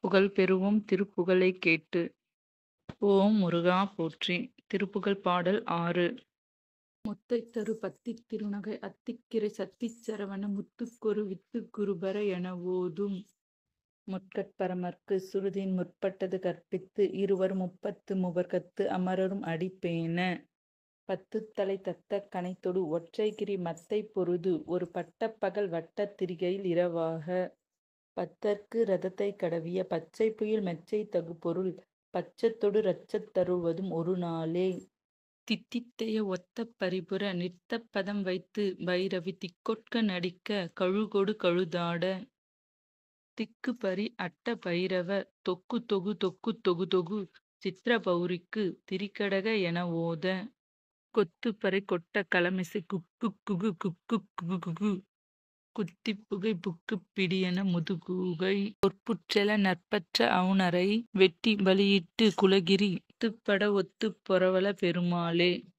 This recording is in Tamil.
புகழ் பெறுவோம் திருப்புகழைக் கேட்டு. ஓம் முருகா போற்றி! திருப்புகழ் பாடல் ஆறு. முத்தைத்தரு பத்தித் திருநகை அத்திக்கிரை சத்திச் சரவண முத்துக்கொரு வித்துக் குருபர என ஓதும். முற்கட் பரமர்க்கு சுருதியின் முற்பட்டது கற்பித்து இருவர் முப்பத்து மூவர்கத்து அமரரும் அடி பேண. பத்துத்தலை தத்த கணைத்தொடு ஒற்றைகிரி மத்தைப் பொருது ஒரு பட்டப் பகல் வட்டத் திரிகையில் இரவாக. பத்தர்க்கு இரதத்தைக் கடவிய பச்சைப் பொயில் மெச்சை தகுபொருள் பட்சத்தொடு றச்சத் தருள்வதும் ஒரு நாளே. தித்தித்தைய ஒத்த பரிபுர நிறுத்தப் பதம் வைத்து பைரவி திக்கொட்க நடிக்க கழுகொடு கழுதாட. திக்குபரி அட்ட பைரவ தொக்குதொகு தொக்குதொகு தொகு சித்ர பவுரிக்கு திரிகடக என ஓத. கொத்துப்பறை கொட்டக் களமிசை குக்குக் குகு குக்குக் குகுகுகு குத்திப்புகை புக்குப் பிடியென முதுகுகை. பொற்புற்றெழ நற்பற்ற அவுணரை வெட்டி பலியிட்டுக் குலகிரி ஒத்துப்பட ஒத்துப் பொரவல பெருமாளே.